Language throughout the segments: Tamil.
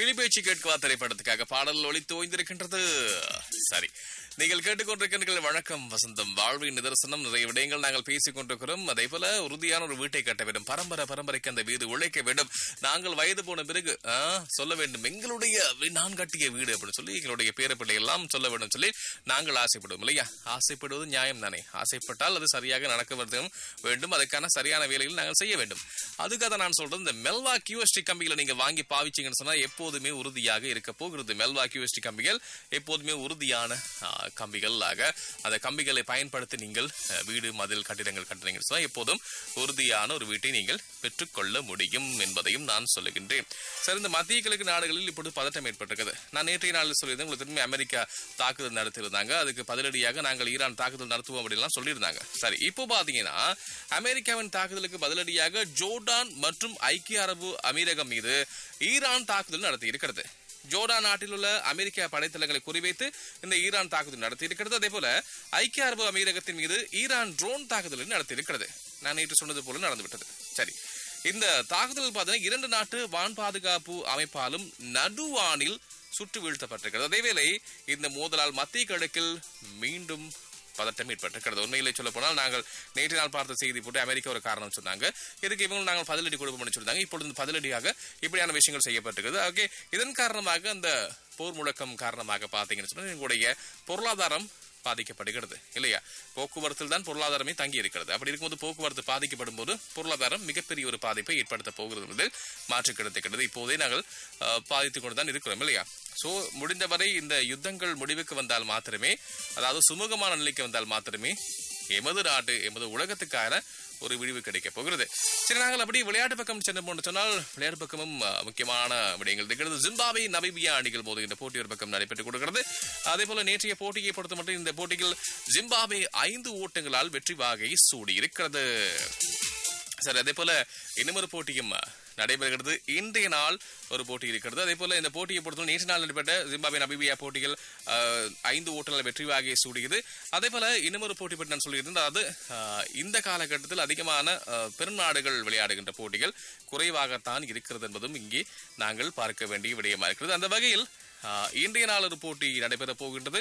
கிளிபேச்சு கேட்கவா திரைப்படத்துக்காக பாடல் ஒளித்து ஓய்ந்திருக்கின்றது சரி நீங்கள் கேட்டுக்கொண்டிருக்கின்ற வணக்கம் வசந்தம் வாழ்வின் நிதர்சனம் நிறைய விடயங்கள் நாங்கள் பேசிக் கொண்டிருக்கிறோம் அதே போல உறுதியான ஒரு வீட்டை கட்ட வேண்டும் பரம்பரை பரம்பரைக்கு அந்த வீடு உழைக்க வேண்டும் நாங்கள் வயது போன பிறகு ஆ, சொல்ல வேண்டும் எங்களுடைய வீ- நான் கட்டிய வீடு அப்படின்னு சொல்லி எங்களுடைய பேரப்பிள்ளை எல்லாம் சொல்ல வேண்டும் சொல்லி நாங்கள் ஆசைப்படுவோம் இல்லையா ஆசைப்படுவது நியாயம் தானே ஆசைப்பட்டால் அது சரியாக நடக்க வேண்டும் வேண்டும் அதுக்கான சரியான வேலையில் நாங்கள் செய்ய வேண்டும் அதுக்காக தான் நான் சொல்றேன் இந்த மெல்வா கியூஎஸ்டி கம்பிகளை நீங்க வாங்கி பாவிச்சீங்கன்னு சொன்னா எப்போதுமே உறுதியாக இருக்க போகிறது மெல்வா கியூஎஸ்டி கம்பிகள் எப்போதுமே உறுதியான ஆ, கம்பிகளாக அந்த கம்பிகளை பயன்படுத்தி நீங்கள் அ, வீடு மதில் கட்டிடங்கள் கட்டுறீங்கன்னு சொன்னா எப்போதும் உறுதியான ஒரு வீட்டை நீங்கள் பெற்றுக்கொள்ள முடியும் என்பதையும் நான் சொல்லுகின்றேன் சரி இந்த மத்திய கிழக்கு நாடுகளில் இப்பொழுது பதட்டம் ஏற்பட்டிருக்குது நான் நேற்றைய நாளில் சொல்லியிருந்தேன் உங்களுக்கு திரும்பி அமெரிக்கா தாக்குதல் நடத்தியிருந்தாங்க அதுக்கு பதிலடியாக நாங்கள் ஈரான் தாக்குதல் நடத்துவோம் அப்படின்லாம் சொல்லியிருந்தாங்க சரி இப்போ பாத்தீங்கன்னா அமெரிக்காவின் தாக்குதலுக்கு பதிலடியாக ஜோர்டான் மற்றும் ஐக்கிய அரபு அமீரகம் மீது ஈரான் தாக்குதல் நடத்தி இருக்கிறது ஜோர்டான் நாட்டில் உள்ள அமெரிக்க படைத்தளங்களை குறிவைத்து இந்த ஈரான் தாக்குதல் நடத்தி இருக்கிறது அதே போல ஐக்கிய அரபு அமீரகத்தின் மீது ஈரான் ட்ரோன் தாக்குதலை நடத்தி இருக்கிறது நான் நேற்று சொன்னது போல நடந்துவிட்டது சரி இந்த தாக்குதல் பார்த்தீங்கன்னா இரண்டு நாட்டு வான் பாதுகாப்பு அமைப்பாலும் நடுவானில் சுட்டு வீழ்த்தப்பட்டிருக்கிறது அதேவேளை இந்த மோதலால் மத்திய கிழக்கில் மீண்டும் பதட்டம் ஏற்பட்டிருக்கிறது உண்மையிலே சொல்ல போனால் நாங்கள் நேற்று நாள் பார்த்த செய்தி போட்டு அமெரிக்கா ஒரு காரணம் சொன்னாங்க இதுக்கு இவங்க நாங்கள் பதிலடி கொடுப்போம்னு சொல்லியிருந்தாங்க இப்பொழுது இந்த பதிலடியாக இப்படியான விஷயங்கள் செய்யப்பட்டிருக்கிறது ஓகே இதன் காரணமாக அந்த போர் முழக்கம் காரணமாக பார்த்தீங்கன்னு சொன்னால் எங்களுடைய பொருளாதாரம் பாதிக்கப்படுகிறது இல்லையா போக்குவரத்தில் தான் பொருளாதாரமே தங்கி இருக்கிறது அப்படி இருக்கும்போது போக்குவரத்து பாதிக்கப்படும் போது பொருளாதாரம் மிகப்பெரிய ஒரு பாதிப்பை ஏற்படுத்த போகிறது என்பதில் மாற்று கிடைத்துக்கிறது இப்போதே நாங்கள் அஹ், பாதித்துக் கொண்டு தான் இருக்கிறோம் இல்லையா சோ முடிந்தவரை இந்த யுத்தங்கள் முடிவுக்கு வந்தால் மாத்திரமே அதாவது சுமூகமான நிலைக்கு வந்தால் மாத்திரமே எமது நாடு எமது உலகத்துக்கான ஒரு விழிவு கிடைக்க போகிறது சரி நாங்கள் அப்படி விளையாட்டு பக்கம் சென்று சொன்னால் விளையாட்டு பக்கமும் அஹ், முக்கியமான விடயங்கள் இருக்கிறது ஜிம்பாவே நபிபியா அணிகள் போது இந்த போட்டி ஒரு பக்கம் நடைபெற்றுக் கொடுக்கிறது அதே போல நேற்றைய போட்டியை பொறுத்த மட்டும் இந்த போட்டியில் ஜிம்பாவே ஐந்து ஓட்டங்களால் வெற்றி வாகை சூடி இருக்கிறது சரி அதே போல இன்னும் போட்டியும் அஹ், நடைபெறுகிறது இன்றைய நாள் ஒரு போட்டி இருக்கிறது அதே போல இந்த போட்டியை பொறுத்தவரை நேற்று நாள் நடைபெற்ற ஜிம்பாபே நபிபியா போட்டிகள் அஹ், ஐந்து ஓட்டங்கள் வெற்றி வாகையை சூடியது அதே போல இன்னும் ஒரு போட்டி பற்றி நான் சொல்லியிருந்தேன் அதாவது அஹ், இந்த காலகட்டத்தில் அதிகமான அஹ், பெருநாடுகள் விளையாடுகின்ற போட்டிகள் குறைவாகத்தான் இருக்கிறது என்பதும் இங்கே நாங்கள் பார்க்க வேண்டிய விடயமா இருக்கிறது அந்த வகையில் அஹ், இன்றைய நாள் ஒரு போட்டி நடைபெற போகின்றது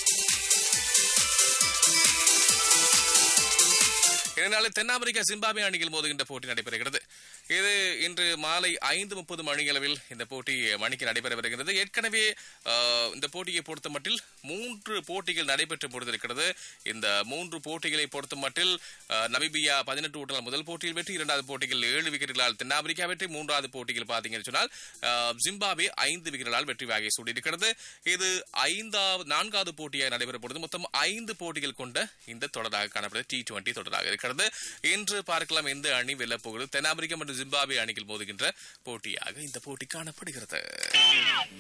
இதனால தென்னாப்பிரிக்கா ஜிம்பாபே அணிகள் மோதுகின்ற போட்டி நடைபெறுகிறது இது இன்று மாலை ஐந்து முப்பது மணியளவில் இந்த போட்டி மணிக்கு நடைபெறவிருக்கிறது ஏற்கனவே ஆஹ், இந்த போட்டியை பொறுத்த மட்டில் மூன்று போட்டிகள் நடைபெற்று முடிந்திருக்கிறது இந்த மூன்று போட்டிகளை பொறுத்த மட்டில் ஆஹ், நமிபியா பதினெட்டு ஓட்டங்கள் முதல் போட்டியில் வெற்றி இரண்டாவது போட்டியில் ஏழு விக்கெட்டுகளால் தென்னாப்பிரிக்கா வெற்றி மூன்றாவது போட்டியில் பார்த்தீங்கன்னு சொன்னால் ஆஹ், ஜிம்பாபே ஐந்து விக்கெட்டுகளால் வெற்றி வாகை சூடியிருக்கிறது இது ஐந்தாவது நான்காவது போட்டியாக நடைபெற பொழுது மொத்தம் ஐந்து போட்டிகள் கொண்ட இந்த தொடராக காணப்படுது டி டுவெண்டி தொடராக இருக்கிறது இன்று பார்க்கலாம் எந்த அணி வெல்லப் போகிறது தென்னாப்பிரிக்கா மற்றும் ஜிம்பாபே அணிகள் மோதுகின்ற போட்டியாக இந்த போட்டி காணப்படுகிறது